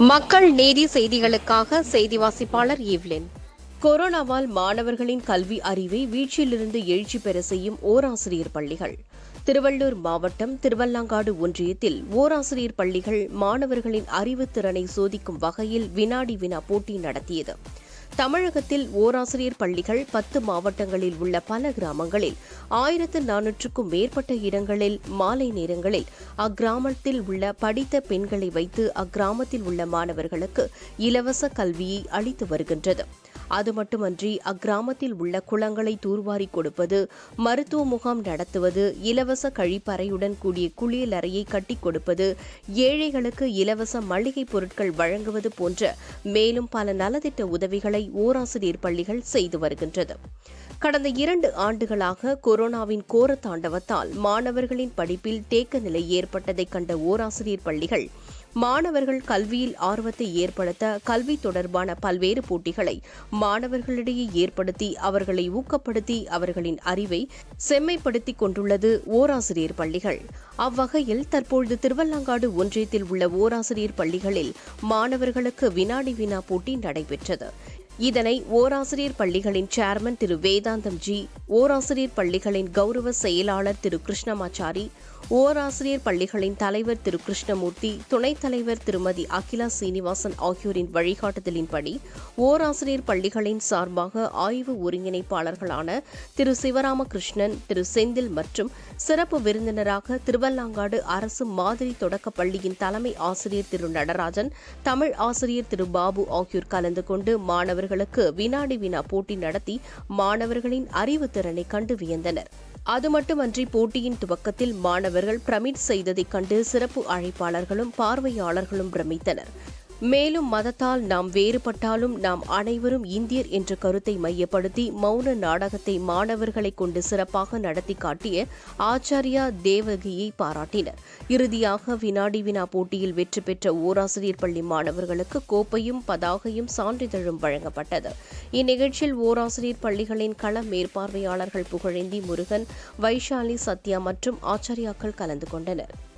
மக்கள் நீதி செய்திகளுக்காக செய்தி வாசிப்பாளர் ஈவ்லின் கொரோனாவால் மாணவர்களின் கல்வி அறிவை வீழ்ச்சியிலிருந்து எழுச்சி பெற செய்யும் ஓராசிரியர் பள்ளிகள் திருவள்ளூர் மாவட்டம் திருவல்லாங்காடு ஒன்றியத்தில் ஓராசிரியர் பள்ளிகள் மாணவர்களின் அறிவுத்திறனை சோதிக்கும் வகையில் வினாடி வினா போட்டி நடத்தியது தமிழகத்தில் ஓராசிரியர் பள்ளிகள் பத்து மாவட்டங்களில் உள்ள பல கிராமங்களில் ஆயிரத்து நானூற்றுக்கும் மேற்பட்ட இடங்களில் மாலை நேரங்களில் அக்கிராமத்தில் உள்ள படித்த பெண்களை வைத்து அக்கிராமத்தில் உள்ள மாணவர்களுக்கு இலவச கல்வியை அளித்து வருகின்றது அது மட்டுமன்றி அக்கிராமத்தில் உள்ள குளங்களை தூர்வாரி கொடுப்பது மருத்துவ முகாம் நடத்துவது இலவச கழிப்பறையுடன் கூடிய குளியலறையை கட்டிக் கொடுப்பது ஏழைகளுக்கு இலவச மளிகைப் பொருட்கள் வழங்குவது போன்ற மேலும் பல நலத்திட்ட உதவிகளை ஓராசிரியர் பள்ளிகள் செய்து வருகின்றது கடந்த இரண்டு ஆண்டுகளாக கொரோனாவின் கோர தாண்டவத்தால் மாணவர்களின் படிப்பில் தேக்க நிலை ஏற்பட்டதை கண்ட ஓராசிரியர் பள்ளிகள் மாணவர்கள் கல்வியில் ஆர்வத்தை ஏற்படுத்த கல்வி தொடர்பான பல்வேறு போட்டிகளை மாணவர்களிடையே ஏற்படுத்தி அவர்களை ஊக்கப்படுத்தி அவர்களின் அறிவை செம்மைப்படுத்திக் கொண்டுள்ளது ஓராசிரியர் பள்ளிகள் அவ்வகையில் தற்பொழுது திருவல்லாங்காடு ஒன்றியத்தில் உள்ள ஓராசிரியர் பள்ளிகளில் மாணவர்களுக்கு வினாடி வினா போட்டி நடைபெற்றது இதனை ஓராசிரியர் பள்ளிகளின் சேர்மன் திரு வேதாந்தம் ஜி ஓராசிரியர் பள்ளிகளின் கௌரவ செயலாளர் திரு கிருஷ்ணமாச்சாரி ஓராசிரியர் பள்ளிகளின் தலைவர் திரு கிருஷ்ணமூர்த்தி துணைத் தலைவர் திருமதி அகிலா சீனிவாசன் ஆகியோரின் வழிகாட்டுதலின்படி ஓராசிரியர் பள்ளிகளின் சார்பாக ஆய்வு ஒருங்கிணைப்பாளர்களான திரு சிவராமகிருஷ்ணன் திரு செந்தில் மற்றும் சிறப்பு விருந்தினராக திருவல்லாங்காடு அரசு மாதிரி தொடக்கப் பள்ளியின் தலைமை ஆசிரியர் திரு நடராஜன் தமிழ் ஆசிரியர் திரு பாபு ஆகியோர் கலந்து கொண்டு மாணவர்களுக்கு வினாடி வினா போட்டி நடத்தி மாணவர்களின் அறிவுத்திறனை கண்டு வியந்தனர் அது மட்டுமன்றி போட்டியின் துவக்கத்தில் மாணவர்கள் பிரமிட் செய்ததைக் கண்டு சிறப்பு அழைப்பாளர்களும் பார்வையாளர்களும் பிரமித்தனர் மேலும் மதத்தால் நாம் வேறுபட்டாலும் நாம் அனைவரும் இந்தியர் என்ற கருத்தை மையப்படுத்தி மௌன நாடகத்தை மாணவர்களை கொண்டு சிறப்பாக நடத்தி காட்டிய ஆச்சாரியா தேவகியை பாராட்டினர் இறுதியாக வினாடி வினா போட்டியில் வெற்றி பெற்ற ஓராசிரியர் பள்ளி மாணவர்களுக்கு கோப்பையும் பதாகையும் சான்றிதழும் வழங்கப்பட்டது இந்நிகழ்ச்சியில் ஓராசிரியர் பள்ளிகளின் கள மேற்பார்வையாளர்கள் புகழேந்தி முருகன் வைஷாலி சத்யா மற்றும் ஆச்சாரியாக்கள் கலந்து கொண்டனர்